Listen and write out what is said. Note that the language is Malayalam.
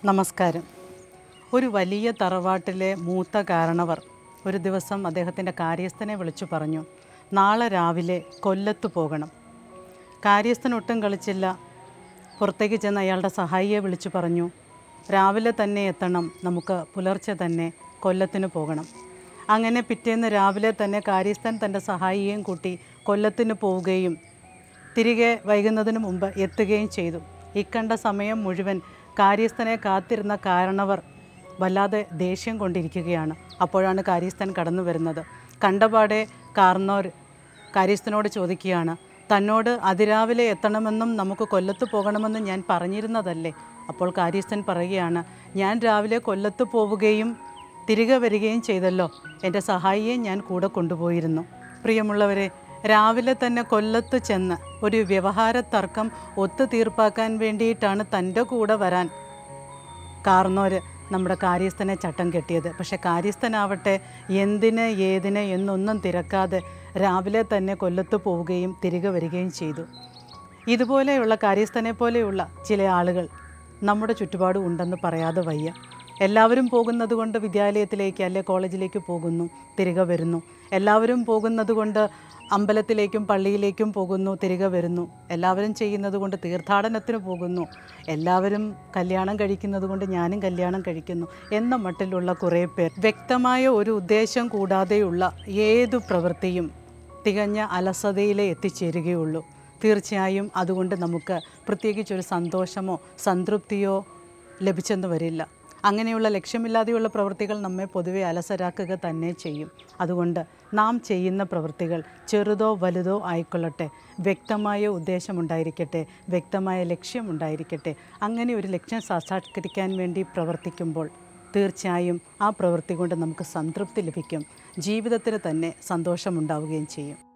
നമസ്കാരം ഒരു വലിയ തറവാട്ടിലെ മൂത്ത കാരണവർ ഒരു ദിവസം അദ്ദേഹത്തിൻ്റെ കാര്യസ്ഥനെ വിളിച്ചു പറഞ്ഞു നാളെ രാവിലെ കൊല്ലത്ത് പോകണം കാര്യസ്ഥൻ ഒട്ടും കളിച്ചില്ല പുറത്തേക്ക് ചെന്ന് അയാളുടെ സഹായിയെ വിളിച്ചു പറഞ്ഞു രാവിലെ തന്നെ എത്തണം നമുക്ക് പുലർച്ചെ തന്നെ കൊല്ലത്തിന് പോകണം അങ്ങനെ പിറ്റേന്ന് രാവിലെ തന്നെ കാര്യസ്ഥൻ തൻ്റെ സഹായിയെയും കൂട്ടി കൊല്ലത്തിന് പോവുകയും തിരികെ വൈകുന്നതിന് മുമ്പ് എത്തുകയും ചെയ്തു ഇക്കണ്ട സമയം മുഴുവൻ കാര്യസ്ഥനെ കാത്തിരുന്ന കാരണവർ വല്ലാതെ ദേഷ്യം കൊണ്ടിരിക്കുകയാണ് അപ്പോഴാണ് കാര്യസ്ഥൻ കടന്നു വരുന്നത് കണ്ടപാടെ കാർന്നോർ കാര്യസ്ഥനോട് ചോദിക്കുകയാണ് തന്നോട് അതിരാവിലെ എത്തണമെന്നും നമുക്ക് കൊല്ലത്ത് പോകണമെന്നും ഞാൻ പറഞ്ഞിരുന്നതല്ലേ അപ്പോൾ കാര്യസ്ഥൻ പറയുകയാണ് ഞാൻ രാവിലെ കൊല്ലത്ത് പോവുകയും തിരികെ വരികയും ചെയ്തല്ലോ എൻ്റെ സഹായിയെ ഞാൻ കൂടെ കൊണ്ടുപോയിരുന്നു പ്രിയമുള്ളവരെ രാവിലെ തന്നെ കൊല്ലത്ത് ചെന്ന് ഒരു വ്യവഹാര തർക്കം ഒത്തുതീർപ്പാക്കാൻ വേണ്ടിയിട്ടാണ് തൻ്റെ കൂടെ വരാൻ കാർന്നോര് നമ്മുടെ കാര്യസ്ഥനെ ചട്ടം കെട്ടിയത് പക്ഷെ കാര്യസ്ഥനാവട്ടെ എന്തിന് ഏതിന് എന്നൊന്നും തിരക്കാതെ രാവിലെ തന്നെ കൊല്ലത്ത് പോവുകയും തിരികെ വരികയും ചെയ്തു ഇതുപോലെയുള്ള കാര്യസ്ഥനെ പോലെയുള്ള ചില ആളുകൾ നമ്മുടെ ചുറ്റുപാടും ഉണ്ടെന്ന് പറയാതെ വയ്യ എല്ലാവരും പോകുന്നത് കൊണ്ട് വിദ്യാലയത്തിലേക്ക് അല്ലെ കോളേജിലേക്ക് പോകുന്നു തിരികെ വരുന്നു എല്ലാവരും പോകുന്നത് കൊണ്ട് അമ്പലത്തിലേക്കും പള്ളിയിലേക്കും പോകുന്നു തിരികെ വരുന്നു എല്ലാവരും ചെയ്യുന്നത് കൊണ്ട് തീർത്ഥാടനത്തിന് പോകുന്നു എല്ലാവരും കല്യാണം കഴിക്കുന്നത് കൊണ്ട് ഞാനും കല്യാണം കഴിക്കുന്നു എന്ന മട്ടിലുള്ള കുറേ പേർ വ്യക്തമായ ഒരു ഉദ്ദേശം കൂടാതെയുള്ള ഏതു പ്രവൃത്തിയും തികഞ്ഞ അലസതയിലേ എത്തിച്ചേരുകയുള്ളൂ തീർച്ചയായും അതുകൊണ്ട് നമുക്ക് പ്രത്യേകിച്ചൊരു സന്തോഷമോ സംതൃപ്തിയോ ലഭിച്ചെന്ന് വരില്ല അങ്ങനെയുള്ള ലക്ഷ്യമില്ലാതെയുള്ള പ്രവൃത്തികൾ നമ്മെ പൊതുവെ അലസരാക്കുക തന്നെ ചെയ്യും അതുകൊണ്ട് നാം ചെയ്യുന്ന പ്രവൃത്തികൾ ചെറുതോ വലുതോ ആയിക്കൊള്ളട്ടെ വ്യക്തമായ ഉദ്ദേശമുണ്ടായിരിക്കട്ടെ വ്യക്തമായ ലക്ഷ്യമുണ്ടായിരിക്കട്ടെ അങ്ങനെ ഒരു ലക്ഷ്യം സാക്ഷാത്കരിക്കാൻ വേണ്ടി പ്രവർത്തിക്കുമ്പോൾ തീർച്ചയായും ആ പ്രവൃത്തി കൊണ്ട് നമുക്ക് സംതൃപ്തി ലഭിക്കും ജീവിതത്തിന് തന്നെ സന്തോഷമുണ്ടാവുകയും ചെയ്യും